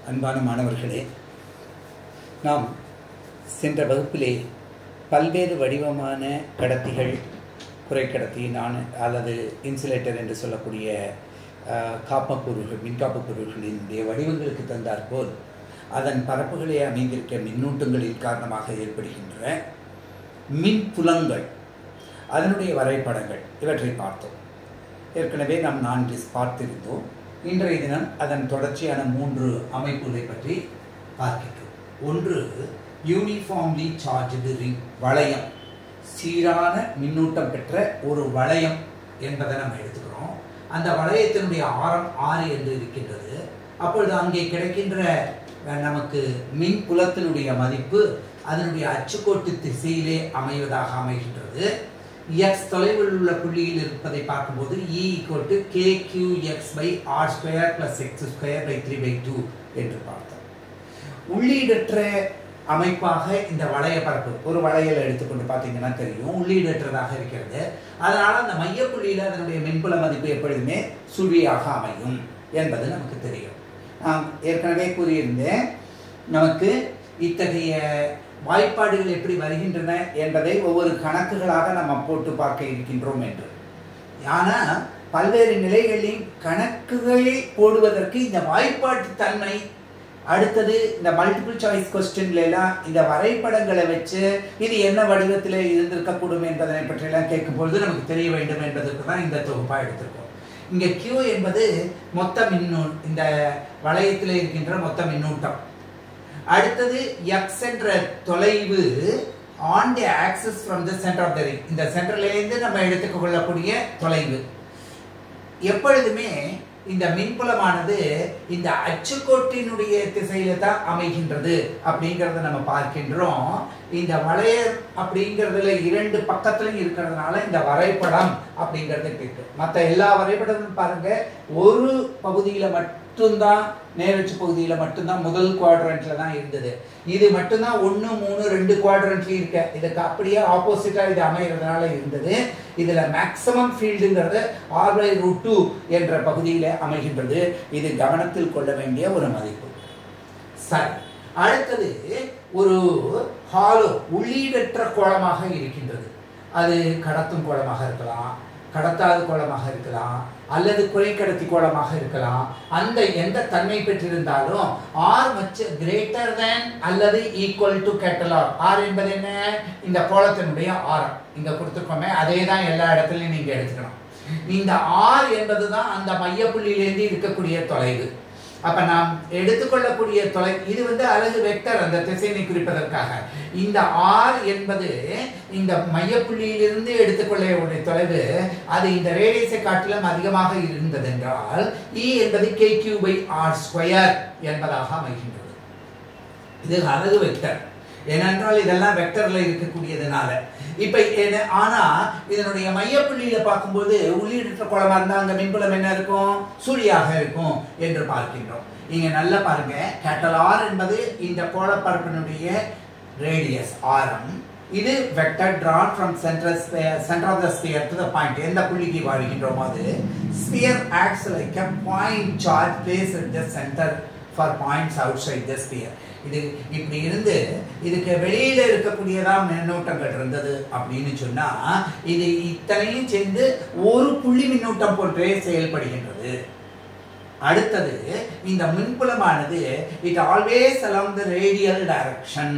அன்பான மாணவர்களே நாம் சென்ற வகுப்பிலே பல்வேறு வடிவமான கடத்திகள் குறைக்கடத்தி நான் அல்லது இன்சுலேட்டர் என்று சொல்லக்கூடிய அஹ், காப்பக்கூறுகள் மின்காப்பு பொருள்களினுடைய வடிவங்களுக்கு தந்தாற்போல் அதன் பரப்புகளே அமைந்திருக்க மின்னூட்டங்களின் காரணமாக ஏற்படுகின்ற மின்புலங்கள் அதனுடைய வரைபடங்கள் இவற்றை பார்த்தோம் ஏற்கனவே நாம் நான்கு பார்த்திருந்தோம் இன்றைய தினம் அதன் தொடர்ச்சியான மூன்று அமைப்புகளை பற்றி பார்க்கின்றோம் ஒன்று யூனிஃபார்ம்லி சார்ஜ்டு ரிங் வளையம் சீரான மின்னூட்டம் பெற்ற ஒரு வளையம் என்பதை நம்ம எடுத்துக்கிறோம் அந்த வளையத்தினுடைய ஆரம் ஆறு என்று இருக்கின்றது அப்பொழுது அங்கே கிடைக்கின்ற அஹ், நமக்கு மின் புலத்தினுடைய மதிப்பு அதனுடைய அச்சுக்கோட்டு திசையிலே அமைவதாக அமைகின்றது எக்ஸ் தொலைவில் உள்ள புள்ளியில் இருப்பதை பார்க்கும்போது E equal to K Q X by R square plus X square by three by two என்று பார்த்தோம் உள்ளீடற்ற அமைப்பாக இந்த வளைய பரப்பு ஒரு வளையல் எடுத்துக்கொண்டு பார்த்தீங்கன்னா தெரியும் உள்ளீடற்றதாக இருக்கிறது அதனால அந்த மையப்புள்ளியில் அதனுடைய மின்புல மதிப்பு எப்பொழுதுமே சுழியாக அமையும் என்பது நமக்கு தெரியும் நான் ஏற்கனவே கூறியிருந்தேன் நமக்கு இத்தகைய வாய்ப்பாடுகள் எப்படி வருகின்றன என்பதை ஒவ்வொரு கணக்குகளாக நம்ம போட்டு பார்க்க இருக்கின்றோம் என்று ஆனால் பல்வேறு நிலைகளில் கணக்குகளை போடுவதற்கு இந்த வாய்ப்பாட்டு தன்மை அடுத்தது இந்த மல்டிபிள் சாய்ஸ் கொஸ்டின்ல எல்லாம் இந்த வரைபடங்களை வச்சு இது என்ன வடிவத்தில் இருந்திருக்கக்கூடும் என்பதனை பற்றியெல்லாம் கேட்கும் பொழுது நமக்கு தெரிய வேண்டும் என்பதற்கு தான் இந்த தொகுப்பாக எடுத்திருக்கோம் இங்க Q என்பது மொத்த மின்னூ இந்த வளையத்தில் இருக்கின்ற மொத்த மின்னூட்டம் அடுத்தது எக்ஸ் என்ற தொலைவு on the axis from the centre of the ring இந்த சென்டர்லேருந்து நம்ம எடுத்துக் கொள்ளக்கூடிய தொலைவு எப்பொழுதுமே இந்த மின்புலமானது இந்த அச்சுக்கோட்டினுடைய திசையில தான் அமைகின்றது அப்படிங்கிறத நம்ம பார்க்கின்றோம் இந்த வளையர் அப்படிங்கிறதுல இரண்டு பக்கத்துலையும் இருக்கிறதுனால இந்த வரைபடம் அப்படிங்கிறது இருக்கு மற்ற எல்லா வரைபடமும் பாருங்க ஒரு பகுதியில மட்டும்தான் நேரச்சு பகுதியில மட்டும்தான் முதல் குவாட்ரண்ட்ல தான் இருந்தது இது மட்டும்தான் ஒன்று மூணு ரெண்டு குவாட்ரண்ட்லயும் இருக்க இதுக்கு அப்படியே ஆப்போசிட்டா இது அமைகிறதுனால இருந்தது இதுல மேக்ஸிமம் ஃபீல்டுங்கிறது ஆர் பை ரூட் டூ என்ற பகுதியில அமைகின்றது இது கவனத்தில் கொள்ள வேண்டிய ஒரு மதிப்பு சரி அடுத்தது ஒரு ஹாலோ உள்ளீடற்ற கோளமாக இருக்கின்றது அது கடத்தும் கோளமாக இருக்கலாம் கடத்தாத கோளமாக இருக்கலாம் அல்லது குறைக்கடத்தி கோளமாக இருக்கலாம் அந்த எந்த தன்மை பெற்றிருந்தாலும் ஆர் மச் கிரேட்டர் தேன் அல்லது ஈக்குவல் டு கேட்டலாக் ஆர் என்பது என்ன இந்த கோளத்தினுடைய ஆரம் இங்க கொடுத்துருக்கோமே அதே தான் எல்லா இடத்துலையும் நீங்க எடுத்துக்கணும் இந்த ஆர் என்பது தான் அந்த மையப்புள்ளியிலேருந்து இருக்கக்கூடிய தொலைவு அப்ப நாம் எடுத்துக்கொள்ளக்கூடிய தொலை இது வந்து அழகு வெக்டர் அந்த திசையினை குறிப்பதற்காக இந்த ஆர் என்பது இந்த மையப்புள்ளியிலிருந்து எடுத்துக்கொள்ளக்கூடிய தொலைவு அது இந்த ரேடியஸை காட்டிலும் அதிகமாக இருந்தது என்றால் இ என்பது K Q by R square என்பதாக அமைகின்றது இது அழகு வெக்டர் ஏனென்றால் இதெல்லாம் வெக்டர்ல இருக்கக்கூடியதுனால இப்ப என்ன ஆனா இதனுடைய மையப்புள்ளியில பார்க்கும்போது உள்ளீடற்ற குளமா இருந்தா அங்க மின்புலம் என்ன இருக்கும் சுழியாக இருக்கும் என்று பார்க்கின்றோம் இங்க நல்லா பாருங்க கேட்டல் ஆர் என்பது இந்த கோளப்பரப்பினுடைய ரேடியஸ் ஆரம் இது vector drawn from center sphere center of the sphere to the point எந்த புள்ளிக்கு வாழ்கின்றோமோ அது sphere acts like a point charge placed at the center for points outside the sphere இது இப்படி இருந்து இதுக்கு வெளியில இருக்கக்கூடியதா மின்னூட்டங்கள் இருந்தது அப்படின்னு சொன்னா இது இத்தனையும் சேர்ந்து ஒரு புள்ளி மின்னூட்டம் போன்றே செயல்படுகின்றது அடுத்தது இந்த மின்புலமானது it always along the radial direction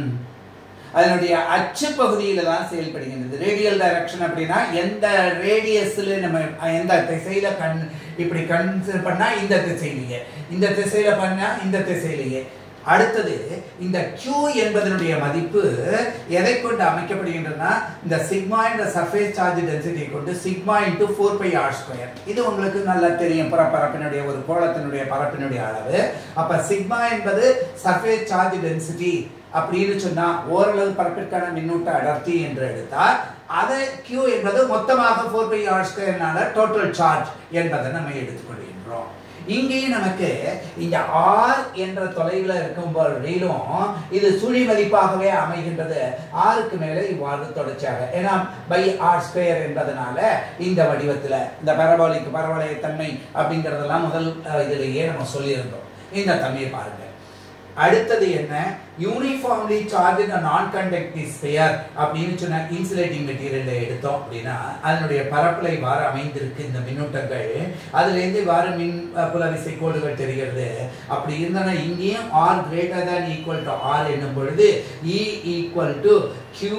அதனுடைய அச்சு பகுதியில தான் செயல்படுகின்றது ரேடியல் டைரக்ஷன் அப்படின்னா எந்த ரேடியஸ்ல நம்ம எந்த திசையில கண் இப்படி கன்சிடர் பண்ணா இந்த திசையிலேயே இந்த திசையில பண்ணா இந்த திசையிலேயே அடுத்தது இந்த Q என்பதனுடைய மதிப்பு எதை கொண்டு அமைக்கப்படுகின்றன இந்த சிக்மா என்ற சர்ஃபேஸ் சார்ஜ் டென்சிட்டியை கொண்டு sigma into four pi R square இது உங்களுக்கு நல்லா தெரியும் புறப்பரப்பினுடைய ஒரு கோளத்தினுடைய பரப்பினுடைய அளவு அப்ப சிக்மா என்பது சர்ஃபேஸ் சார்ஜ் டென்சிட்டி அப்படின்னு சொன்னா ஓரளவு பரப்பிற்கான மின்னூட்ட அடர்த்தி என்று எடுத்தால் அதை Q என்பது மொத்தமாக ஃபோர் பை ஆர் ஸ்கொயர்னால டோட்டல் சார்ஜ் என்பதை நம்ம எடுத்துக்கொள்கின்றோம் இங்கேயும் நமக்கு இந்த ஆர் என்ற தொலைவில் இருக்கும் வரையிலும் இது சுழி மதிப்பாகவே அமைகின்றது ஆறுக்கு மேலே இவ்வாறு தொடர்ச்சியாக ஏன்னா பை ஆர் ஸ்கொயர் என்பதனால இந்த வடிவத்தில் இந்த பரவலிக்கு பரவளைய தன்மை அப்படிங்கிறதெல்லாம் முதல் அஹ், இதிலேயே நம்ம சொல்லியிருந்தோம் இந்த தன்மையை பாருங்க அடுத்தது என்ன uniformly charge non conductive sphere அப்படின்னு சொன்ன இன்சுலேட்டிங் மெட்டீரியல்ல எடுத்தோம் அப்படின்னா அதனுடைய பரப்பில் இவ்வாறு அமைந்திருக்கு இந்த மின்னூட்டங்கள் அதுல இருந்து இவ்வாறு மின் அஹ், புலவிசை கோடுகள் தெரிகிறது அப்படி இருந்தனா இங்கேயும் r greater than equal to r என்னும் பொழுது e equal to q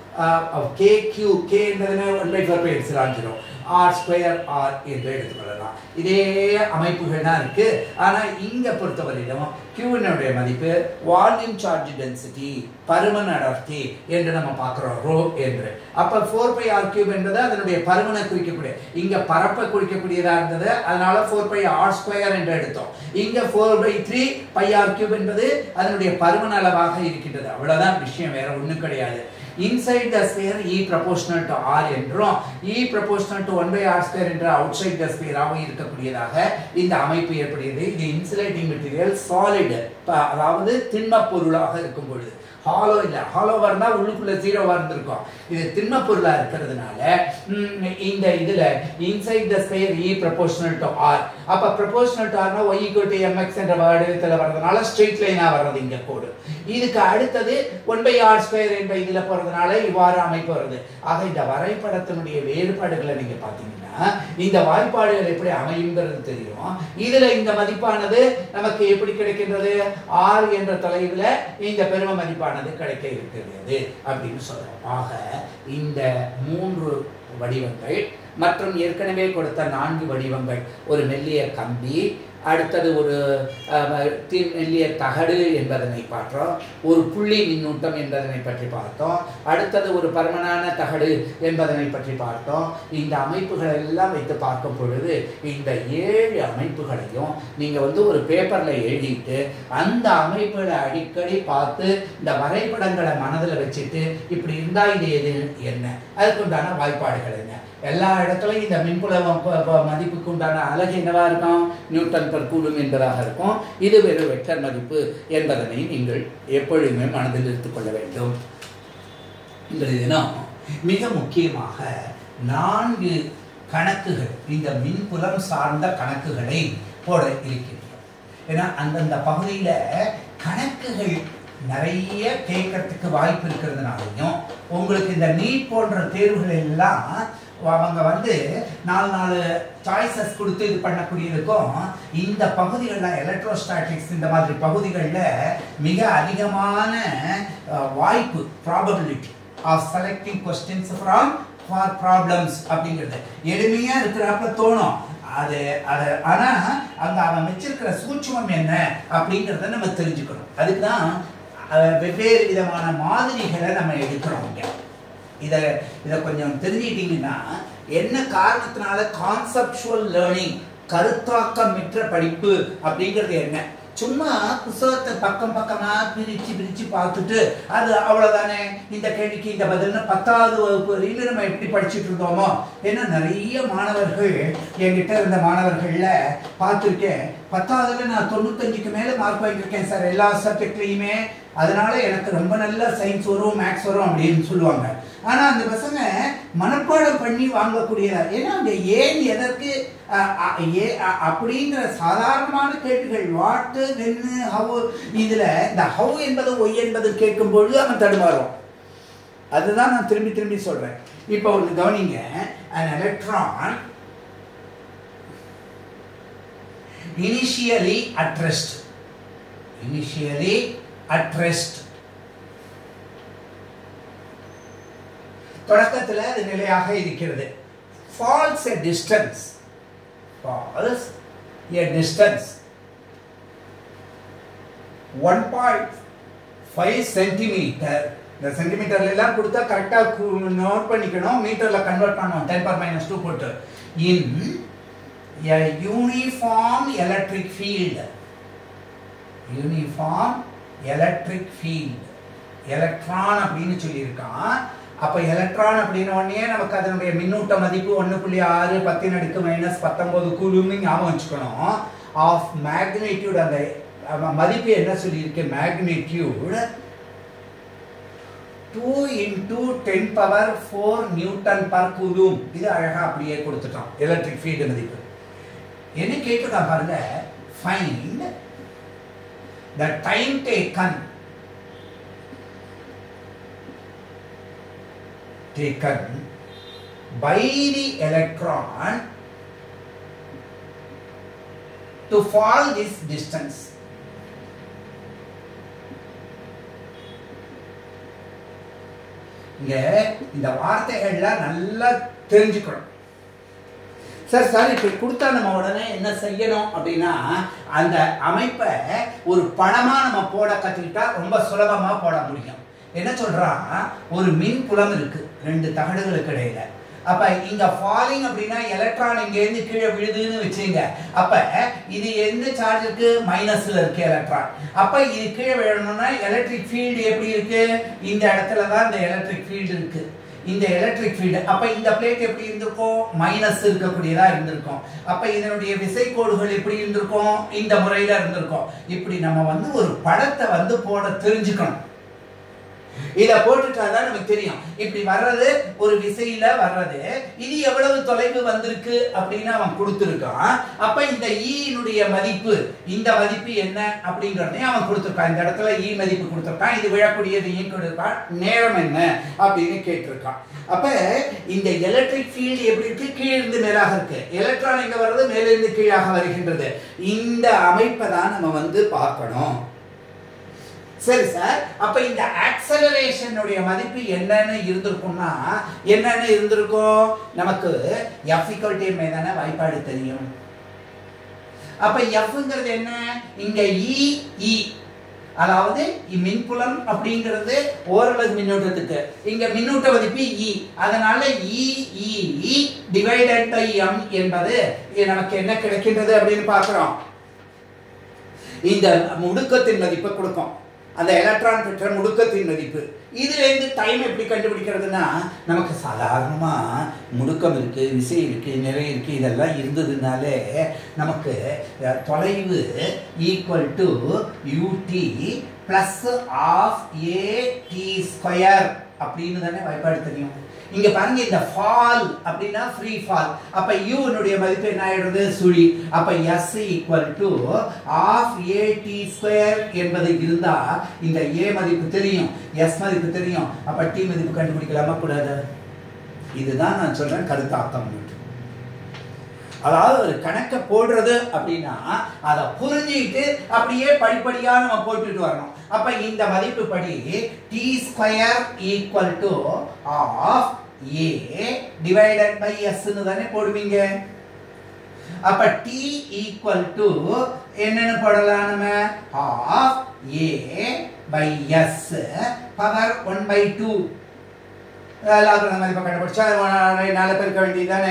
k q k என்றதுமே one by four pi epsilon r square r என்று எடுத்துக்கொள்ளலாம் இதே அமைப்புகள் தான் இருக்கு ஆனா இங்க பொறுத்தவரையிலும் கியூனுடைய மதிப்பு வால்யூம் சார்ஜ் டென்சிட்டி பருமன் அடர்த்தி என்று நம்ம பார்க்கிறோம் ரோ என்று அப்ப ஃபோர் பை ஆர் கியூப் என்பது அதனுடைய பருமனை குறிக்கக்கூடிய இங்க பரப்பை குறிக்கக்கூடியதா இருந்தது அதனால ஃபோர் பை ஆர் ஸ்கொயர் என்று எடுத்தோம் இங்க four by three pi r cube என்பது அதனுடைய பருமன் அளவாக இருக்கின்றது அவ்வளவுதான் விஷயம் வேற ஒண்ணும் கிடையாது inside the sphere e proportional to r என்றும் e proportional to one by R square என்ற அவுட் சைட் த ஸ்பேராகவும் இருக்கக்கூடியதாக இந்த அமைப்பு ஏற்படுகிறது இது இன்சுலேட்டிங் மெட்டீரியல் சாலிட் அதாவது திண்ம பொருளாக இருக்கும் பொழுது ஹாலோ இல்லை ஹாலோவாக இருந்தால் உள்ளுக்குள்ள ஜீரோவாக இருந்திருக்கும் இது திண்ம பொருளாக இருக்கிறதுனால ம், இந்த இதில் inside the sphere e proportional to r அப்போ ப்ரொபோஷனல் டு ஆர்னா ஒய் ஈக்குவல் டு எம்எக்ஸ் என்ற வடிவத்தில் வர்றதுனால ஸ்ட்ரெயிட் லைனாக வர்றது இங்கே கோடு இதுக்கு அடுத்தது ஒன் பை ஆர் ஸ்கொயர் என்ற இதில் போகிறதுனால இவ்வாறு அமைப்பு வருது ஆக இந்த வரைபடத்தினுடைய வேறுபாடுகளை நீங்கள் பார்த்தீங்கன்னா இந்த வாய்ப்பாடுகள் எப்படி அமையுங்கிறது தெரியும் இதுல இந்த மதிப்பானது நமக்கு எப்படி கிடைக்கின்றது ஆர் என்ற தொலைவில் இந்த பெரும மதிப்பானது கிடைக்க இருக்கிறது அப்படின்னு சொல்றோம் ஆக இந்த மூன்று வடிவங்கள் மற்றும் ஏற்கனவே கொடுத்த நான்கு வடிவங்கள் ஒரு மெல்லிய கம்பி அடுத்தது ஒரு அஹ், தி- மெல்லிய தகடு என்பதனை பார்த்தோம் ஒரு புள்ளி மின்னூட்டம் என்பதனை பற்றி பார்த்தோம் அடுத்தது ஒரு பருமனான தகடு என்பதனை பற்றி பார்த்தோம் இந்த அமைப்புகள் எல்லாம் வைத்து பார்க்கும் பொழுது இந்த ஏழு அமைப்புகளையும் நீங்க வந்து ஒரு பேப்பர்ல எழுதிட்டு அந்த அமைப்புகளை அடிக்கடி பார்த்து இந்த வரைபடங்களை மனதில் வச்சுட்டு இப்படி இருந்தா இது எது என்ன அதுக்குண்டான வாய்ப்பாடுகள் என்ன எல்லா இடத்துலையும் இந்த மின்புல ம- ம- மதிப்புக்கு உண்டான அலகு என்னவா இருக்கும் நியூட்டன் பர் கூலும் என்பதாக இருக்கும் இது வெறும் வெக்டர் மதிப்பு என்பதனை நீங்கள் எப்பொழுதுமே மனதில் எடுத்துக் கொள்ள வேண்டும் இன்றைய தினம் மிக முக்கியமாக நான்கு கணக்குகள் இந்த மின்புலம் சார்ந்த கணக்குகளை போட இருக்கின்றோம் ஏன்னா அந்தந்த பகுதியில கணக்குகள் நிறைய கேட்கறதுக்கு வாய்ப்பு இருக்கிறதுனாலையும் உங்களுக்கு இந்த நீட் போன்ற தேர்வுகள் எல்லாம் அவங்க வந்து நாலு நாலு சாய்ஸஸ் கொடுத்து இது பண்ணக்கூடியதுக்கும் இந்த பகுதிகளில் எலக்ட்ரோஸ்டாட்டிக்ஸ் இந்த மாதிரி பகுதிகளில் மிக அதிகமான அஹ், வாய்ப்பு probability of selecting questions from four problems அப்படிங்கிறது எளிமையாக இருக்கிறப்ப தோணும் அது அது ஆனால் அங்கே அவன் வச்சிருக்கிற சூட்சுமம் என்ன அப்படிங்கிறத நம்ம தெரிஞ்சுக்கணும் அதுக்கு தான் அஹ், வெவ்வேறு விதமான மாதிரிகளை நம்ம எடுக்கிறோம் இங்கே இதை இதை கொஞ்சம் தெரிஞ்சுக்கிட்டீங்கன்னா என்ன காரணத்தினால கான்செப்சுவல் லேர்னிங் கருத்தாக்கமிற்ற படிப்பு அப்படிங்கிறது என்ன சும்மா புத்தகத்தை பக்கம் பக்கமா பிரிச்சு பிரிச்சு பார்த்துட்டு அது அவ்வளவுதானே இந்த கேள்விக்கு இந்த பதில்னு பத்தாவது வகுப்பு வரையில நம்ம எப்படி படிச்சுட்டு இருந்தோமோ ஏன்னா நிறைய மாணவர்கள் என்கிட்ட இருந்த மாணவர்கள்ல பார்த்துருக்கேன் பத்தாவதுல நான் தொண்ணூத்தஞ்சுக்கு மேல மார்க் வாங்கியிருக்கேன் சார் எல்லா சப்ஜெக்ட்லயுமே அதனால எனக்கு ரொம்ப நல்ல சயின்ஸ் வரும் மேக்ஸ் வரும் அப்படின்னு சொல்லுவாங்க ஆனா அந்த பசங்க மனப்பாடம் பண்ணி வாங்கக்கூடியதா ஏன்னா அந்த ஏன் எதற்கு அஹ், அஹ், ஏ அ- அப்படிங்கிற சாதாரணமான கேள்விகள் வாட்டு வென்னு ஹவு இதுல இந்த ஹவு என்பது ஒய் என்பது கேட்கும் பொழுது அவன் தடுமாறும் அதுதான் நான் திரும்பி திரும்பி சொல்றேன் இப்போ ஒன்று கவனிங்க an electron initially at rest initially at rest தொடக்கத்தில் அது நிலையாக இருக்கிறது falls a distance falls a distance 1.5 centimetre இந்த சென்டிமீட்டர்ல எல்லாம் கொடுத்தா கரெக்டாக நோட் பண்ணிக்கணும் மீட்டர்ல கன்வெர்ட் பண்ணணும் டென் பர் மைனஸ் டூ போட்டு in a uniform electric field uniform electric field electron அப்படின்னு சொல்லியிருக்கான் அப்போ எலக்ட்ரான் அப்படின்ன உடனே நமக்கு அதனுடைய மின்னூட்ட மதிப்பு ஒன்று புள்ளி ஆறு பத்தின் அடுக்கு மைனஸ் பத்தொம்போது கூலுன்னு ஞாபகம் வச்சுக்கணும் ஆஃப் மேக்னிடியூட் அந்த அஹ், மதிப்பு என்ன சொல்லியிருக்கு magnitude two into ten power four newton per coulomb இது அழகா அப்படியே கொடுத்துட்டோம் எலக்ட்ரிக் ஃபீல்டு மதிப்பு என்ன கேட்டிருக்கான் பாருங்க find the time taken taken by the electron to fall this distance இங்க இந்த வார்த்தைகள்லாம் நல்லா தெரிஞ்சுக்கணும் சார் சார் இப்படி கொடுத்தா நம்ம உடனே என்ன செய்யணும் அப்படின்னா அந்த அமைப்பை ஒரு படமா நம்ம போட கத்துக்கிட்டா ரொம்ப சுலபமா போட முடியும் என்ன சொல்றான் ஒரு மின் புலம் இருக்கு ரெண்டு தகடுகளுக்கு இடையில அப்ப இங்க ஃபாலிங் அப்படின்னா எலக்ட்ரான் இங்க இருந்து கீழே விழுதுன்னு வச்சுங்க அப்ப இது எந்த சார்ஜ் இருக்கு மைனஸ்ல இருக்கு எலக்ட்ரான் அப்ப இது கீழே விழணும்னா எலக்ட்ரிக் ஃபீல்டு எப்படி இருக்கு இந்த இடத்துல தான் இந்த எலக்ட்ரிக் ஃபீல்டு இருக்கு இந்த எலக்ட்ரிக் ஃபீல்டு அப்ப இந்த பிளேட் எப்படி இருந்திருக்கும் மைனஸ் இருக்கக்கூடியதா இருந்திருக்கும் அப்ப இதனுடைய விசைக்கோடுகள் எப்படி இருந்திருக்கும் இந்த முறையில இருந்திருக்கும் இப்படி நம்ம வந்து ஒரு படத்தை வந்து போட தெரிஞ்சுக்கணும் இத போட்டுட்டாதான் நமக்கு தெரியும் இப்படி வர்றது ஒரு விசையில வர்றது இது எவ்வளவு தொலைவு வந்திருக்கு அப்படின்னு அவன் கொடுத்துருக்கான் அப்ப இந்த ஈனுடைய மதிப்பு இந்த மதிப்பு என்ன அப்படிங்கறதே அவன் கொடுத்துருக்கான் இந்த இடத்துல ஈ மதிப்பு கொடுத்துருக்கான் இது விழக்கூடியது ஈ கொடுத்துருக்கான் நேரம் என்ன அப்படின்னு கேட்டிருக்கான் அப்ப இந்த எலக்ட்ரிக் ஃபீல்டு எப்படி இருக்கு கீழிருந்து மேலாக இருக்கு எலக்ட்ரான் எங்க வர்றது மேலிருந்து கீழாக வருகின்றது இந்த அமைப்பை தான் நம்ம வந்து பார்க்கணும் சரி சார் அப்ப இந்த ஆக்சலரேஷனுடைய மதிப்பு என்னன்னு இருந்திருக்கும்னா என்னன்னு இருந்திருக்கும் நமக்கு எஃப் ஈக்குவல் டு தானே வாய்ப்பாடு தெரியும் அப்ப எஃப்ங்கிறது என்ன இங்க இ இ அதாவது மின்புலம் அப்படிங்கிறது ஓரளவு மின்னூட்டத்துக்கு இங்க மின்னூட்ட மதிப்பு இ அதனால e e divided by m என்பது நமக்கு என்ன கிடைக்கின்றது அப்படின்னு பார்க்கிறோம் இந்த முடுக்கத்தின் மதிப்பை கொடுக்கும் அந்த எலக்ட்ரான் பெற்ற முடுக்கத்தின் மதிப்பு இதுல இருந்து டைம் எப்படி கண்டுபிடிக்கிறதுனா நமக்கு சாதாரணமா முடுக்கம் இருக்கு விசை இருக்கு நிறை இருக்கு இதெல்லாம் இருந்ததுனாலே நமக்கு தொலைவு equal to u t plus half a t square அப்படின்னு தானே வாய்ப்பாடு தெரியும் இங்க பாருங்க இந்த ஃபால் அப்படின்னா ஃப்ரீ ஃபால் அப்ப யூனுடைய மதிப்பு என்ன ஆயிடுறது சுழி அப்ப s equal to half a t square என்பது இருந்தா இந்த ஏ மதிப்பு தெரியும் எஸ் மதிப்பு தெரியும் அப்ப டி மதிப்பு கண்டுபிடிக்கலாமா கூடாது இதுதான் நான் சொல்றேன் கருத்தாக்கம் அதாவது ஒரு கணக்கை போடுறது அப்படின்னா அதை புரிஞ்சுக்கிட்டு அப்படியே படிப்படியா நம்ம போட்டுட்டு வரணும் அப்ப இந்த மதிப்பு படி t square equal to half a divided by எஸ்ன்னு தானே போடுவீங்க அப்ப டி ஈக்குவல் டு என்னன்னு போடலாம் நம்ம half a by s power one by two லாபம் மதிப்பை கண்டுபிடிச்சா நாலு பேருக்கு வேண்டியது தானே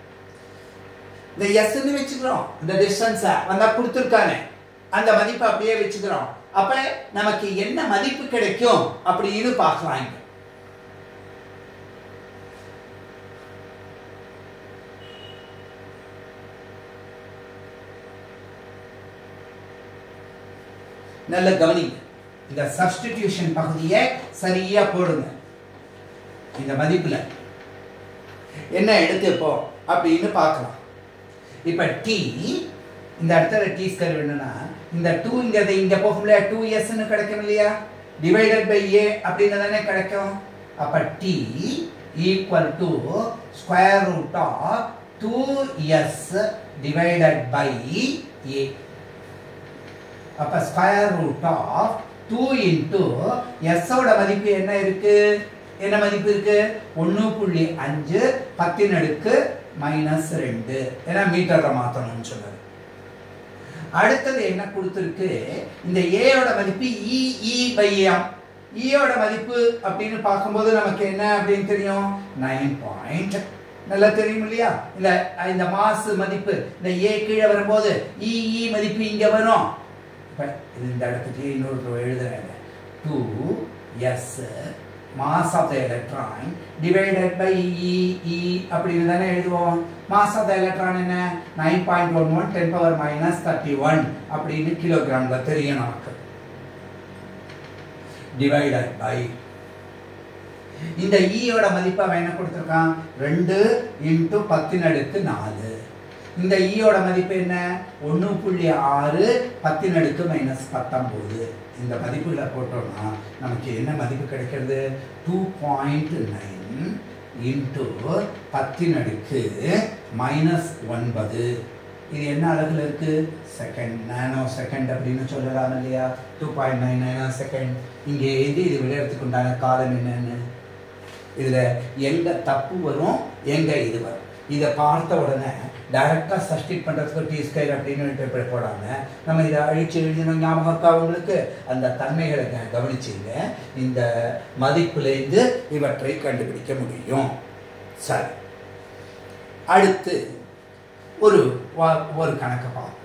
இந்த எஸ்ன்னு வச்சுக்கிறோம் இந்த டிஸ்டன்ஸை வந்தா கொடுத்துருக்கானே அந்த மதிப்பை அப்படியே வச்சுக்கிறோம் அப்ப நமக்கு என்ன மதிப்பு கிடைக்கும் அப்படின்னு பார்க்கலாம் இங்க நல்ல கவனிங்க இந்த சப்ஸ்டிடியூஷன் பகுதியை சரியா போடுங்க இந்த மதிப்புல என்ன எடுத்துப்போம் அப்படின்னு பார்க்கலாம் இப்ப டி இந்த இடத்துல டி ஸ்கொயர் வேணும்னா இந்த டூங்கிறது இங்க போகும் இல்லையா டூ எஸ்ன்னு கிடைக்கும் இல்லையா டிவைடட் பை ஏ அப்படின்னு தானே கிடைக்கும் அப்ப t equal to square root of two s divided by a அப்ப square root of two into எஸ்ஸோட மதிப்பு என்ன இருக்கு என்ன மதிப்பு இருக்கு ஒன்று புள்ளி அஞ்சு பத்தின் அடுக்கு மைனஸ் ரெண்டு ஏன்னா மீட்டர்ல மாத்தணும்னு சொன்னாரு அடுத்தது என்ன கொடுத்துருக்கு இந்த ஏயோட மதிப்பு இ இ பை எம் ஈயோட மதிப்பு அப்படின்னு பார்க்கும்போது நமக்கு என்ன அப்படின்னு தெரியும் நைன் பாயிண்ட் நல்லா தெரியும் இல்லையா இந்த இந்த மாசு மதிப்பு இந்த ஏ கீழே வரும்போது இ இ மதிப்பு இங்க வரும் இப்போ இது இந்த இடத்துக்கு இன்னொரு எழுதுறாங்க two s mass of the electron divided by e e அப்படின்னு தானே எழுதுவோம் மாஸ் ஆஃப் த எலக்ட்ரான் என்ன nine point one one ten power minus thirty one அப்படின்னு கிலோகிராம்ல தெரியும் நமக்கு டிவைடட் பை இந்த ஈயோட மதிப்பு அவன் என்ன கொடுத்துருக்கான் ரெண்டு இன்ட்டு பத்தின் அடுக்கு நாலு இந்த ஈயோட மதிப்பு என்ன ஒன்று புள்ளி ஆறு பத்தின் அடுக்கு மைனஸ் பத்தொம்போது இந்த மதிப்புகளை போட்டோம்னா நமக்கு என்ன மதிப்பு கிடைக்கிறது டூ பாயிண்ட் நைன் இன்ட்டு பத்தின் அடுக்கு மைனஸ் ஒன்பது இது என்ன அழகுல இருக்கு செகண்ட் நானோ செகண்ட் அப்படின்னு சொல்லலாம் இல்லையா two point nine nano second இங்கே எது இது விளையாடுறதுக்கு உண்டான காலம் என்னன்னு இதில் எங்க தப்பு வரும் எங்க இது வரும் இதை பார்த்த உடனே டைரக்டாக சப்ஸ்டிட் பண்ணுறதுக்கு டி ஸ்கொயர் அப்படின்னு இன்டர்பிரட் போடாமல் நம்ம இதை அழிச்சு எழுதினோம் ஞாபகம் இருக்கா உங்களுக்கு அந்த தன்மைகளை க- கவனிச்சிங்க இந்த மதிப்புலேருந்து இவற்றை கண்டுபிடிக்க முடியும் சரி அடுத்து ஒரு வா- ஒரு கணக்கு பார்ப்போம்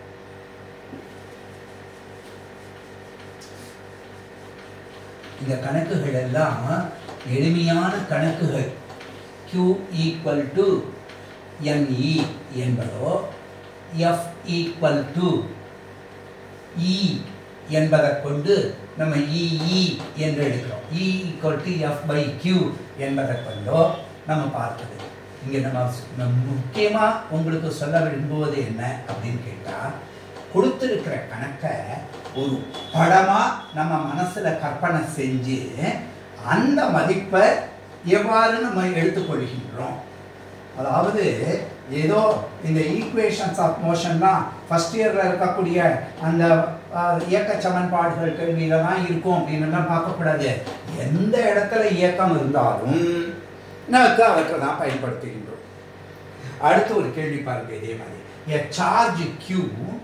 இந்த கணக்குகள் எல்லாம் எளிமையான கணக்குகள் q ஈக்குவல் டு NE என்பதோ F ஈக்குவல் டு E என்பதை கொண்டு நம்ம EE என்று எடுக்கிறோம் E equal to F by Q என்பதை கொண்டோ நம்ம பார்த்தது இங்கே நம்ம நம்ம முக்கியமா உங்களுக்கு சொல்ல விரும்புவது என்ன அப்படின்னு கேட்டா கொடுத்திருக்கிற கணக்கை ஒரு படமா நம்ம மனசுல கற்பனை செஞ்சு அந்த மதிப்பை எவ்வாறு நம்ம எடுத்துக்கொள்கின்றோம் அதாவது ஏதோ இந்த ஈக்குவேஷன்ஸ் ஆஃப் மோஷன்லாம் ஃபர்ஸ்ட் இயர்ல இருக்கக்கூடிய அந்த அஹ், இயக்க சமன்பாடுகள் கேள்வியில தான் இருக்கும் அப்படின்னு எல்லாம் பார்க்கக்கூடாது எந்த இடத்துல இயக்கம் இருந்தாலும் நமக்கு அவற்றை தான் பயன்படுத்துகின்றோம் அடுத்து ஒரு கேள்வி பாருங்க இதே மாதிரி a charge q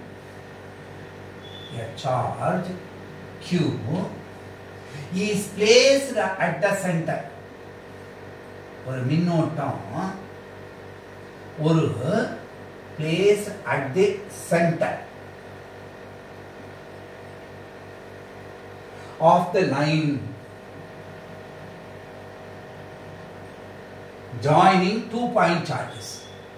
a charge q is placed at the center ஒரு மின்னோட்டம் ஒரு place at the center of the line joining two point charges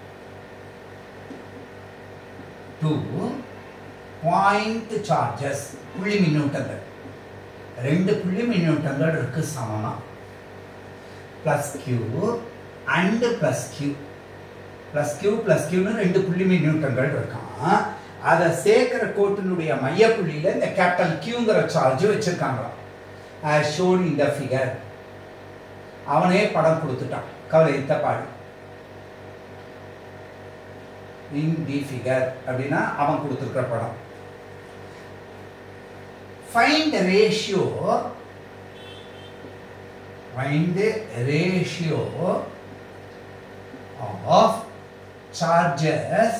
two point charges புள்ளி மின்னூட்டங்கள் ரெண்டு புள்ளி மின்னூட்டங்கள் இருக்கு சமமா plus q and plus q plus q plus கியூன்னு ரெண்டு புள்ளி மின்னூட்டங்கள் இருக்கான் அதை சேர்க்கிற கோட்டினுடைய மையப்புள்ளியில இந்த கேபிட்டல் கியூங்கிற சார்ஜ் வச்சிருக்காங்களாம் as shown in the figure அவனே படம் கொடுத்துட்டான் கவலைத்த பாடு இன் தி ஃபிகர் அப்படின்னா அவன் கொடுத்துருக்கிற படம் find ratio find ratio of charges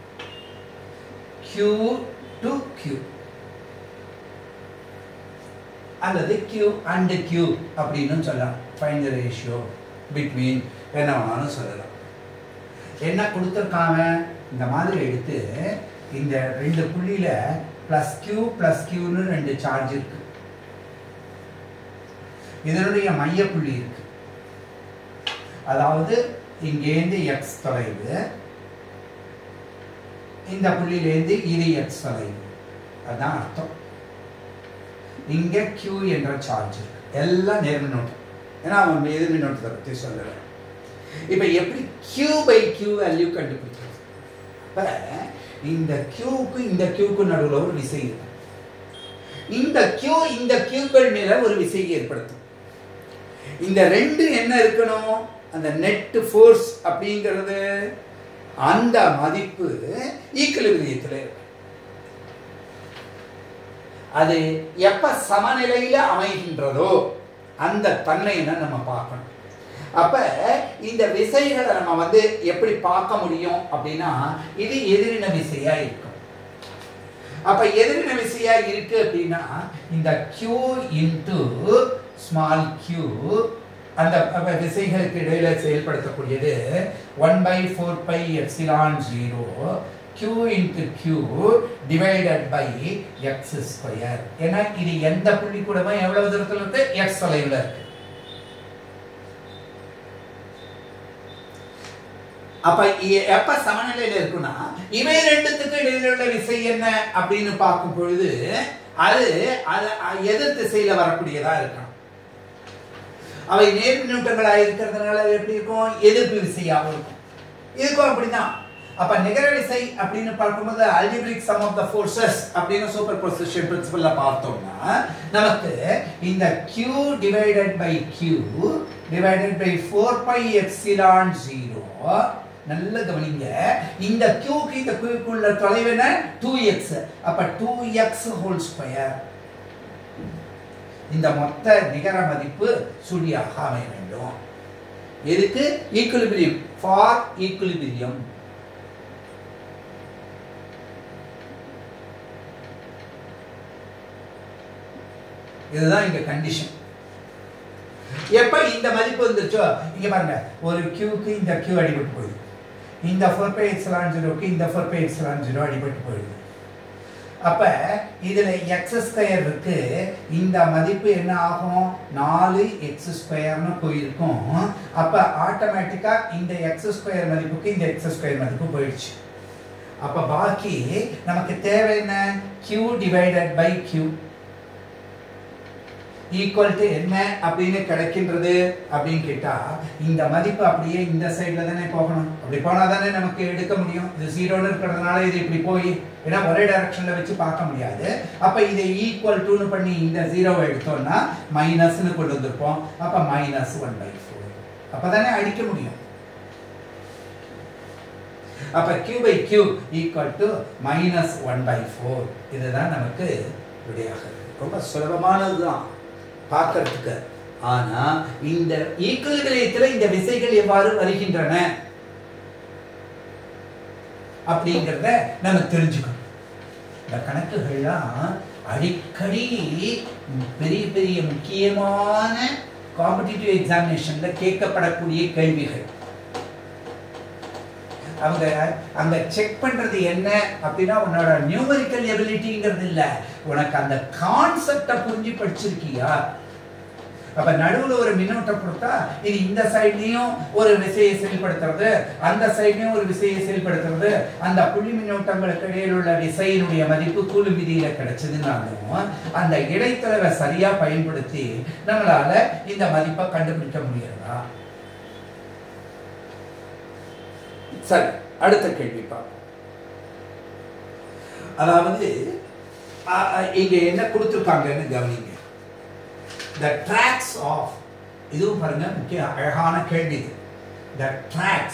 Q to Q அல்லது Q and Q அப்படின்னு சொல்லலாம் ஃபைண்ட் த ரேஷியோ பிட்வீன் என்ன வேணாலும் சொல்லலாம் என்ன கொடுத்துருக்காங்க இந்த மாதிரி எடுத்து இந்த ரெண்டு புள்ளியில பிளஸ் கியூ பிளஸ் கியூன்னு ரெண்டு சார்ஜ் இருக்கு இதனுடைய மைய புள்ளி இருக்கு அதாவது இங்கேருந்து எக்ஸ் தொலைவு இந்த புள்ளியிலேருந்து இது எக்ஸ் தொலைவு அதான் அர்த்தம் இங்க Q என்ற சார்ஜ் இருக்கு எல்லாம் நேர்மின்னோட்டம் ஏன்னா அவன் எதிர்மின்னோட்டத்தை பத்தி சொல்லல இப்ப எப்படி Q பை Q வேல்யூ கண்டுபிடிக்கிறது அப்ப இந்த Qக்கு இந்த Qக்கு நடுவுல ஒரு விசை இருக்கு இந்த Q இந்த Qக்கள் மேல ஒரு விசையை ஏற்படுத்தும் இந்த ரெண்டு என்ன இருக்கணும் அந்த நெட் ஃபோர்ஸ் அப்படிங்கிறது அந்த மதிப்பு ஈக்குலிபிரியத்தில் இருக்கும் அது எப்ப சமநிலையில அமைகின்றதோ அந்த தன்மையை நம்ம பார்க்கணும் அப்ப இந்த விசைகளை நம்ம வந்து எப்படி பார்க்க முடியும் அப்படின்னா இது எதிரின விசையா இருக்கும் அப்ப எதிரின விசையா இருக்கு அப்படின்னா இந்த Q இன்டு ஸ்மால் q அந்த அப்ப விசைகளுக்கு இடையில செயல்படுத்தக்கூடியது one by four pi epsilon zero q into q divided by x square ஏன்னா இது எந்த புள்ளி கூடமா எவ்வளவு தூரத்துல இருக்கு எக்ஸ் தொலைவில் இருக்கு அப்ப இ- எப்ப சமநிலையில இருக்குன்னா இவை ரெண்டுத்துக்கு இடையில உள்ள விசை என்ன அப்படின்னு பார்க்கும் பொழுது அது அது அ- எதிர் திசையில வரக்கூடியதா இருக்கணும் அவை நேர் மின்னூட்டங்களா இருக்கிறதுனால அது எப்படி இருக்கும் எதிர்ப்பு விசையாகவும் இருக்கும் இதுக்கும் அப்படிதான் அப்ப நிகர விசை அப்படின்னு பார்க்கும்போது algebraic sum of the forces அப்படின்னு சூப்பர் பொசிஷன் பிரின்சிபல்ல பார்த்தோம்னா நமக்கு இந்த q divided by q divided by 4 pi epsilon 0 நல்ல கவனிங்க இந்த q க்கு இந்த q க்குள்ள தொலைவு என்ன 2x அப்ப 2x ஹோல் ஸ்கொயர் இந்த மொத்த நிகர மதிப்பு சுழியாக அமைய வேண்டும் எதுக்கு ஈக்குலிபிரியம் ஃபார் ஈக்குலிபிரியம் இதுதான் இங்க கண்டிஷன் எப்ப இந்த மதிப்பு வந்துச்சோ இங்க பாருங்க ஒரு கியூக்கு இந்த கியூ அடிபட்டு போயிடுது இந்த ஃபோர் பை எக்ஸ்லான் ஜீரோக்கு இந்த ஃபோர் பை எக்ஸ்லான் ஜீரோ அடிபட்டு போயிடுது அப்ப இதுல எக்ஸ் ஸ்கொயர் இருக்கு இந்த மதிப்பு என்ன ஆகும் நாலு எக்ஸ் ஸ்கொயர்னு போயிருக்கும் அப்ப ஆட்டோமேட்டிக்கா இந்த எக்ஸ் ஸ்கொயர் மதிப்புக்கு இந்த எக்ஸ் ஸ்கொயர் மதிப்பு போயிடுச்சு அப்ப பாக்கி நமக்கு தேவை என்ன q divided by q equal to என்ன அப்படின்னு கிடைக்கின்றது அப்படின்னு கேட்டா இந்த மதிப்பு அப்படியே இந்த சைடுல தானே போகணும் அப்படி போனா தானே நமக்கு எடுக்க முடியும் இது ஜீரோன்னு இருக்கிறதுனால இது இப்படி போய் ஏன்னா ஒரே டைரக்ஷன்ல வச்சு பார்க்க முடியாது அப்ப இதை ஈக்குவல் டுன்னு பண்ணி இந்த ஜீரோவை எடுத்தோம்னா மைனஸ்னு கொண்டு வந்திருப்போம் அப்ப மைனஸ் ஒன் பை ஃபோர் அப்பதானே அடிக்க முடியும் அப்ப q by q equal to minus one by four இதுதான் நமக்கு விடையாக இருக்கு ரொம்ப சுலபமானதுதான் பார்க்கறதுக்கு ஆனா இந்த ஈக்குவல்களயத்துல இந்த விசைகள் எவ்வாறு வருகின்றன அப்படிங்கிறத நம்ம தெரிஞ்சுக்கணும் இந்த கணக்குகள்லாம் அடிக்கடி பெரிய பெரிய முக்கியமான காம்படிட்டிவ் எக்ஸாமினேஷன்ல கேட்கப்படக்கூடிய கேள்விகள் அவங்க அங்க செக் பண்றது என்ன அப்படின்னா உன்னோட நியூமரிக்கல் எபிலிட்டிங்கிறது இல்ல உனக்கு அந்த கான்செப்டை புரிஞ்சு படிச்சிருக்கியா அப்ப நடுவுல ஒரு மின்னோட்டம் கொடுத்தா இது இந்த சைட்லயும் ஒரு விசையை செயல்படுத்துறது அந்த சைட்லயும் ஒரு விசையை செயல்படுத்துறது அந்த புள்ளி மின்னோட்டங்களுக்கு இடையில் உள்ள விசையினுடைய மதிப்பு கூலு விதியில கிடைச்சதுனாலும் அந்த இடைத்தளவை சரியா பயன்படுத்தி நம்மளால இந்த மதிப்பை கண்டுபிடிக்க முடியறதா சரி அடுத்த கேள்வி பார்ப்போம் அதாவது அ- அ- இங்க என்ன கொடுத்துருக்காங்கன்னு கவனிங்க the tracks of இதுவும் பாருங்க முக்கிய அழகான கேள்வி இது the tracks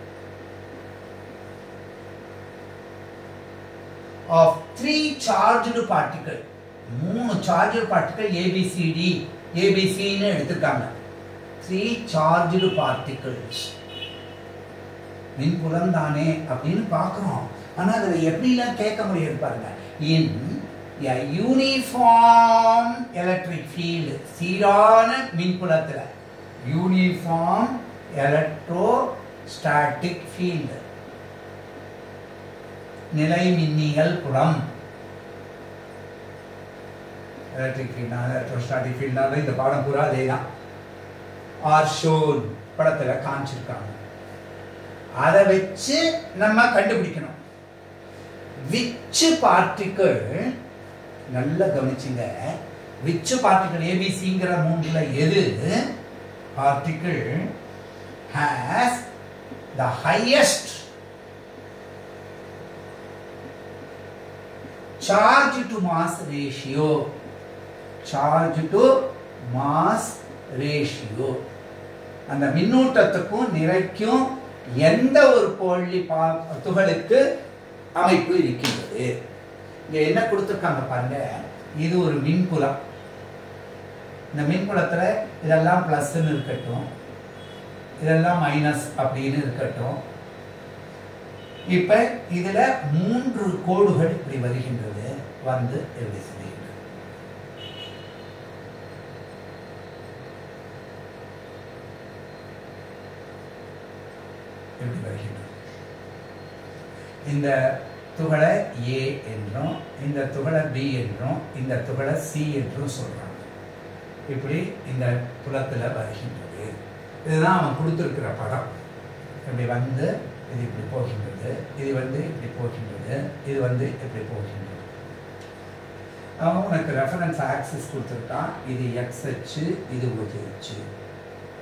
of three charged particle மூணு charged particle ABCD ABCன்னு எடுத்திருக்காங்க three charged particles மின்புலம் தானே அப்படின்னு பார்க்குறோம் ஆனா அதுல எப்படிலாம் கேட்க முடியாது பாருங்க இன் யூனிஃபார்ம் எலக்ட்ரிக் ஃபீல்டு சீரான மின்புலத்துல யூனிஃபார்ம் எலக்ட்ரோ ஸ்டாட்டிக் ஃபீல்டு நிலை மின்னியல் புலம் எலக்ட்ரிக் ஃபீல்ட்னா எலக்ட்ரோஸ்டாட்டிக் ஃபீல்ட்னால இந்த பாடம் பூரா அதே தான் ஆர் ஷோன் படத்துல காமிச்சிருக்காங்க அதை வச்சு நம்ம கண்டுபிடிக்கணும் விச் பார்ட்டிக்கிள் நல்லா கவனிச்சுங்க விச் பார்ட்டிக்கிள் ஏபிசிங்கிற மூன்றுல எது particle has the highest charge to mass ratio charge to mass ratio அந்த மின்னூட்டத்துக்கும் நிறைக்கும் எந்த ஒரு பொருளி பா துகளுக்கு அமைப்பு இருக்கின்றது இங்க என்ன கொடுத்துருக்காங்க பாருங்க இது ஒரு மின்புலம் இந்த மின்புலத்துல இதெல்லாம் பிளஸ்ன்னு இருக்கட்டும் இதெல்லாம் மைனஸ் அப்படின்னு இருக்கட்டும் இப்ப இதுல மூன்று கோடுகள் இப்படி வருகின்றது வந்து எப்படி செய்கின்றது எப்படி வருகின்றது இந்த துகளை ஏ என்றும் இந்த துகளை பி என்றும் இந்த துகளை சி என்றும் சொல்றாங்க இப்படி இந்த புலத்துல வருகின்றது இதுதான் அவன் கொடுத்துருக்கிற படம் இப்படி வந்து இது இப்படி போகின்றது இது வந்து இப்படி போகின்றது இது வந்து இப்படி போகின்றது அவன் உனக்கு ரெஃபரன்ஸ் ஆக்சிஸ் கொடுத்துருக்கான் இது எக்ஸ் அச்சு இது ஒய் அச்சு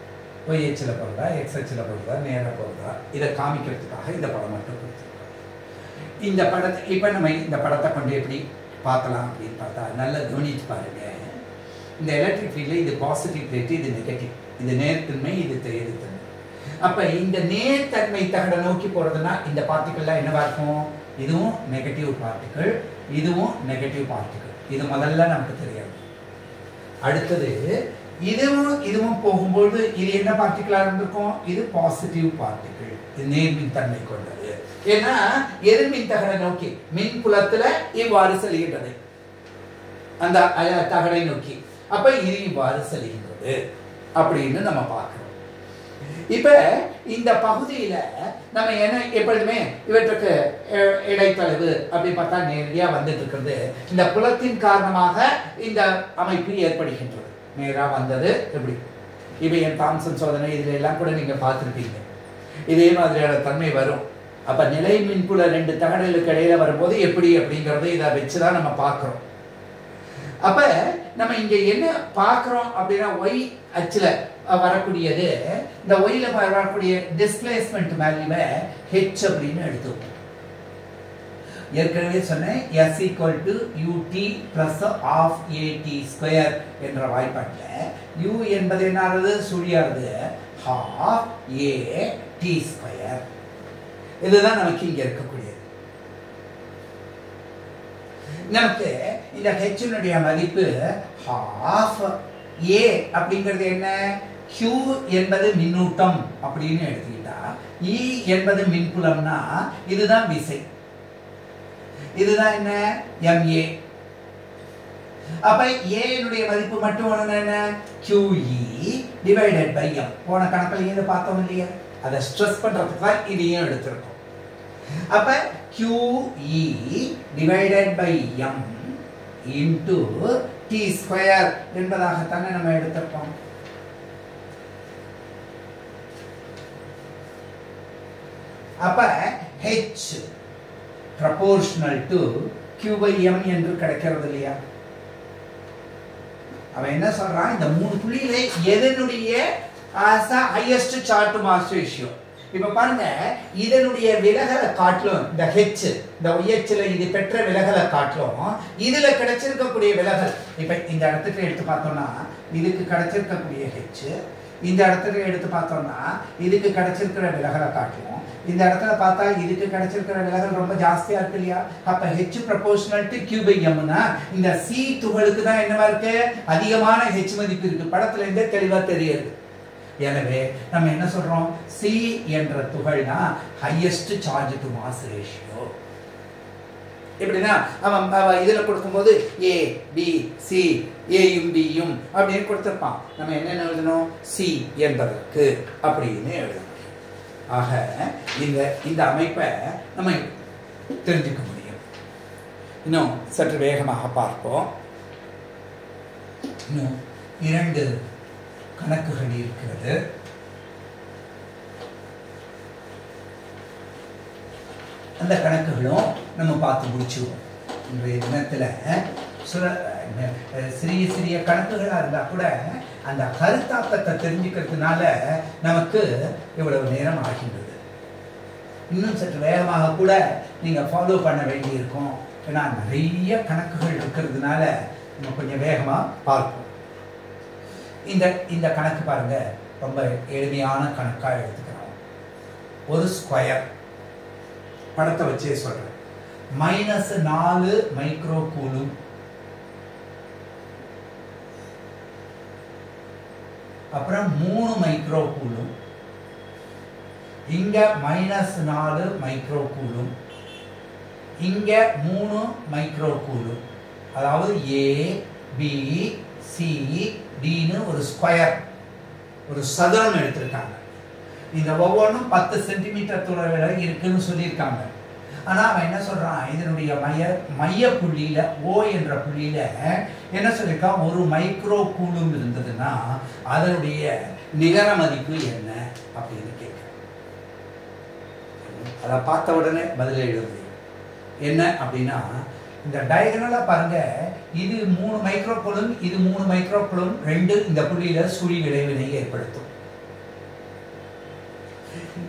ஒய் எச்சில் போகிறதா எக்ஸ் எச்சில் போகிறதா நேராக போகிறதா இதை காமிக்கிறதுக்காக இந்த படம் மட்டும் கொடுத்துருக்கோம் இந்த படத்தை இப்போ நம்ம இந்த படத்தை கொண்டு எப்படி பார்க்கலாம் அப்படின்னு பார்த்தா நல்லா கவனிச்சு பாருங்க இந்த எலக்ட்ரிக் ஃபீல்டில் இது பாசிட்டிவ் பிளேட் இது நெகட்டிவ் இது நேர்த்தன்மை இது எதிர்த்தன்மை அப்போ இந்த நேர்த்தன்மை தகடை நோக்கி போகிறதுனா இந்த பார்ட்டிக்கல்லாம் என்னவா இருக்கும் இதுவும் நெகட்டிவ் பார்ட்டிக்கிள் இதுவும் நெகட்டிவ் பார்ட்டிக்கிள் இது முதல்ல நமக்கு தெரியாது அடுத்தது இதுவும் இதுவும் போகும்போது இது என்ன பார்ட்டிகளா இருந்திருக்கும் இது பாசிட்டிவ் பார்ட்டிகிள் இது நேர்மின் தன்மை கொண்டது ஏன்னா எதிர்மின் தகடை நோக்கி மின் புலத்துல இவ்வாறு செல்கின்றது அந்த அஹ், தகடை நோக்கி அப்ப இது இவ்வாறு செல்கின்றது அப்படின்னு நம்ம பார்க்கிறோம் இப்ப இந்த பகுதியில நம்ம என்ன எப்பொழுதுமே இவற்றுக்கு அஹ், இடைத்தொலைவு அப்படி பார்த்தா நேரடியா வந்துட்டு இருக்கிறது இந்த புலத்தின் காரணமாக இந்த அமைப்பு ஏற்படுகின்றது நேரா வந்தது எப்படி இப்போ என் தாம்சன் சோதனை இதுல எல்லாம் கூட நீங்க பார்த்துருப்பீங்க இதே மாதிரியான தன்மை வரும் அப்ப நிலை மின்புல ரெண்டு தகடுகளுக்கு இடையில வரும்போது எப்படி அப்படிங்கறத இதை வச்சுதான் நம்ம பார்க்கிறோம் அப்ப நம்ம இங்க என்ன பார்க்கிறோம் அப்படின்னா ஒய் அச்சுல அஹ், வரக்கூடியது இந்த ஒய்ல வரக்கூடிய டிஸ்பிளேஸ்மெண்ட் வேல்யூவை ஹெச் அப்படின்னு எடுத்துக்கோம் ஏற்கனவே சொன்னேன் s equal to u t plus half a t square என்ற வாய்ப்பாட்டில் யூ என்பது என்னாகிறது சுழியானது ஹாஃப் ஏ டி ஸ்கொயர் இதுதான் நமக்கு இங்க இருக்கக்கூடியது நமக்கு இந்த ஹெச்சினுடைய மதிப்பு ஹாஃப் ஏ அப்படிங்கிறது என்ன Q என்பது மின்னூட்டம் அப்படின்னு எடுத்துக்கிட்டா E என்பது மின்புலம்னா இதுதான் விசை இதுதான் என்ன MA அப்ப A னுடைய மதிப்பு மட்டும் ஒண்ணு என்ன QE டிவைடட் பை M போன கணக்குல இதை பார்த்தோம் இல்லையா அதை ஸ்ட்ரெஸ் பண்றதுக்கு தான் இதையும் எடுத்திருக்கோம் அப்ப QE divided by M into t square என்பதாகத்தானே நம்ம எடுத்திருக்கோம் அப்ப H proportional to Q by M என்று கிடைக்கிறது இல்லையா அவன் என்ன சொல்றான் இந்த மூணு புள்ளியில எதனுடைய ஹையஸ்ட் சார்ட் மாஸ் ரேஷியோ இப்ப பாருங்க இதனுடைய விலகலை காட்டிலும் இந்த ஹெச் இந்த ஒய்ஹெச்ல இது பெற்ற விலகலை காட்டிலும் இதுல கிடைச்சிருக்கக்கூடிய விலகல் இப்ப இந்த இடத்துக்கு எடுத்து பார்த்தோம்னா இதுக்கு கிடைச்சிருக்கக்கூடிய ஹெச் இந்த இடத்துல எடுத்து பார்த்தோம்னா இதுக்கு கிடைச்சிருக்கிற விலகலை காட்டிலும் இந்த இடத்துல பார்த்தா இதுக்கு கிடைச்சிருக்கிற விலகல் ரொம்ப ஜாஸ்தியா இருக்கு இல்லையா அப்ப h proportional to q by எம்னா இந்த சி துகளுக்கு தான் என்னவா இருக்கு அதிகமான ஹெச் மதிப்பு இருக்கு படத்துல இருந்தே தெளிவா தெரியுது எனவே நம்ம என்ன சொல்றோம் சி என்ற துகள் தான் highest charge to mass ratio எப்படின்னா அவன் அவன் இதுல கொடுக்கும்போது ஏ பி சி ஏயும் பியும் அப்படின்னு கொடுத்திருப்பான் நம்ம என்னென்ன எழுதணும் சி என்பதற்கு அப்படின்னு எழுதணும் ஆக இந்த இந்த அமைப்பை நம்ம தெரிஞ்சுக்க முடியும் இன்னும் சற்று வேகமாக பார்ப்போம் இன்னும் இரண்டு கணக்குகள் இருக்கிறது அந்த கணக்குகளும் நம்ம பார்த்து முடிச்சுவோம் இன்றைய தினத்தில் சில அஹ், சிறிய சிறிய கணக்குகளாக இருந்தால் கூட அந்த கருத்தாக்கத்தை தெரிஞ்சுக்கிறதுனால நமக்கு இவ்வளவு நேரம் ஆகின்றது இன்னும் சற்று வேகமாக கூட நீங்கள் ஃபாலோ பண்ண வேண்டியிருக்கும் ஏன்னா நிறைய கணக்குகள் இருக்கிறதுனால நம்ம கொஞ்சம் வேகமாக பார்ப்போம் இந்த இந்த கணக்கு பாருங்க ரொம்ப எளிமையான கணக்காக எடுத்துக்கிறோம் ஒரு ஸ்கொயர் படத்தை வச்சே சொல்றேன் மைனஸ் நாலு மைக்ரோ கூலும் அப்புறம் மூணு மைக்ரோ கூலும் இங்க மைனஸ் நாலு மைக்ரோ கூலும் இங்க மூணு மைக்ரோ கூலும் அதாவது ஏ பி சி டின்னு ஒரு ஸ்கொயர் ஒரு சதுரம் எடுத்திருக்காங்க இந்த ஒவ்வொன்றும் பத்து சென்டிமீட்டர் தூரம் இருக்குன்னு சொல்லியிருக்காங்க ஆனா அவன் என்ன சொல்றான் இதனுடைய மைய மைய புள்ளியில ஓ என்ற புள்ளியில என்ன சொல்லியிருக்கான் ஒரு மைக்ரோ கூலும் இருந்ததுன்னா அதனுடைய நிகர மதிப்பு என்ன அப்படின்னு கேட்கிறேன் அதை பார்த்த உடனே பதில் எழுத முடியும் என்ன அப்படின்னா இந்த டயகனலா பாருங்க இது மூணு மைக்ரோ கூலும் இது மூணு மைக்ரோ கூலும் ரெண்டு இந்த புள்ளியில சுழி விளைவினை ஏற்படுத்தும்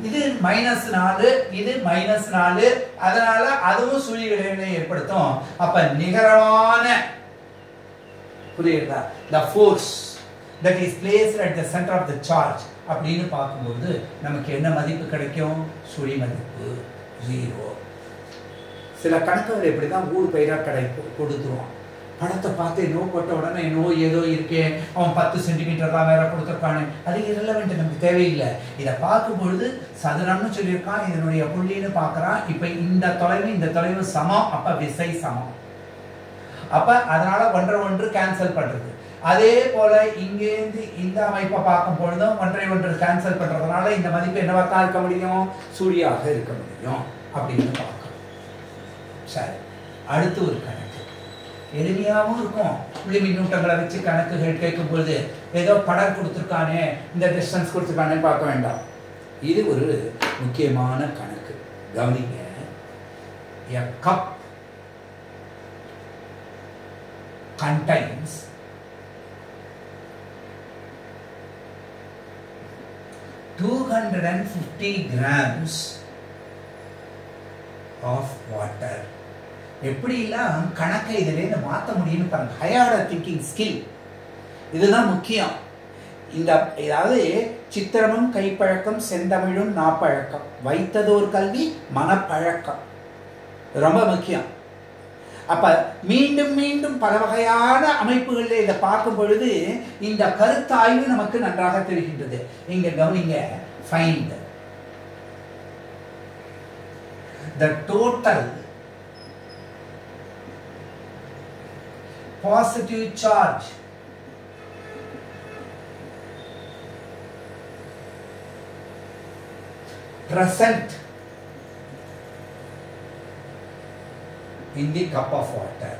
இது மைனஸ் நாலு இது மைனஸ் நாலு அதனால அதுவும் சுழி இடைவினை ஏற்படுத்தும் அப்ப நிகரமான புரியுதா the force that is placed at the centre of the charge அப்படின்னு பார்க்கும்போது நமக்கு என்ன மதிப்பு கிடைக்கும் சுழி மதிப்பு ஜீரோ சில கணக்குகள் இப்படி தான் ஊர் பயிராக கடை கொடுத்துருவான் படத்தை பார்த்து நோ போட்ட உடனே நோ ஏதோ இருக்கே அவன் பத்து சென்டிமீட்டர் தான் வேற கொடுத்துருக்கானே அது இரலவெண்ட் நமக்கு தேவையில்லை இதை பார்க்கும் பொழுது சதுரம்னு சொல்லியிருக்கான் இதனுடைய புள்ளின்னு பார்க்குறான் இப்போ இந்த தொலைவு இந்த தொலைவு சமம் அப்போ விசை சமம் அப்ப அதனால ஒன்றை ஒன்று கேன்சல் பண்றது அதே போல இங்கேருந்து இந்த அமைப்பை பார்க்கும் பொழுதும் ஒன்றை ஒன்று கேன்சல் பண்றதுனால இந்த மதிப்பு என்னவா தான் இருக்க முடியும் சூழியாக இருக்க முடியும் அப்படின்னு பார்க்கணும் சரி அடுத்து ஒரு கணக்கு எளிமையாகவும் இருக்கும் புள்ளி மின்னூட்டங்களை வச்சு கணக்குகள் கேட்கும் பொழுது ஏதோ படம் கொடுத்துருக்கானே இந்த டிஸ்டன்ஸ் கொடுத்துருக்கானே பார்க்க வேண்டாம் இது ஒரு முக்கியமான கணக்கு கவனிங்க a cup contains two hundred and fifty grams of water எப்படிலாம் கணக்கை இதிலேருந்து மாற்ற முடியும்னு பாருங்க ஹையார்ட திங்கிங் ஸ்கில் இதுதான் முக்கியம் இந்த அதாவது சித்திரமும் கைப்பழக்கம் செந்தமிழும் நாப்பழக்கம் வைத்ததோர் கல்வி மனப்பழக்கம் ரொம்ப முக்கியம் அப்ப மீண்டும் மீண்டும் பல வகையான அமைப்புகளில் இதை பார்க்கும் பொழுது இந்த கருத்தாய்வு நமக்கு நன்றாக தெரிகின்றது இங்க கவனிங்க find the total positive charge present in the cup of water.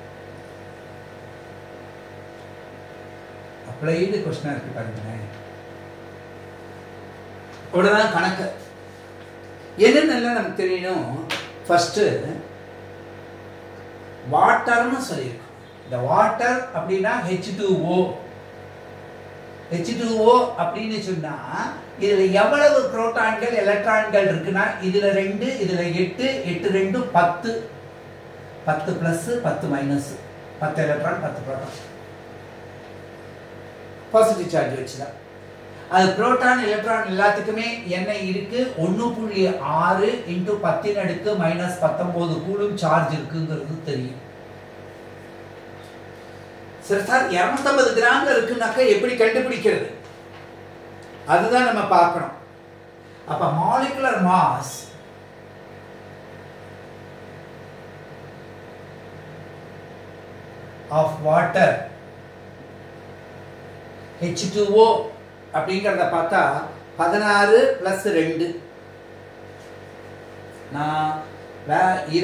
Applied கொஸ்டினாக இருக்கு பாருங்களேன் இவ்வளோதான் கணக்கு என்னென்னலாம் நமக்கு தெரியணும் ஃபர்ஸ்ட்டு வாட்டர்னு சொல்லியிருக்கோம் இந்த வாட்டர் அப்படின்னா h two o h two o அப்படின்னு சொன்னா இதுல எவ்வளவு புரோட்டான்கள் எலக்ட்ரான்கள் இருக்குன்னா இதுல ரெண்டு இதுல எட்டு எட்டு ரெண்டு பத்து பத்து பிளஸ் பத்து மைனஸ் பத்து எலக்ட்ரான் பத்து புரோட்டான் பாசிட்டிவ் சார்ஜ் வச்சுதான் அது புரோட்டான் எலக்ட்ரான் எல்லாத்துக்குமே என்ன இருக்கு ஒன்று புள்ளி ஆறு இன்ட்டு பத்தின் அடுக்கு மைனஸ் பத்தொன்பது கூலும் சார்ஜ் இருக்குங்கிறது தெரியும் சரி சார் இரநூத்தம்பது கிராம்ல இருக்குனாக்கா எப்படி கண்டுபிடிக்கிறது அதுதான் நம்ம பார்க்கணும் அப்ப molecular mass of water h two o அப்படிங்கிறத பார்த்தா பதினாறு பிளஸ் ரெண்டு நான் வே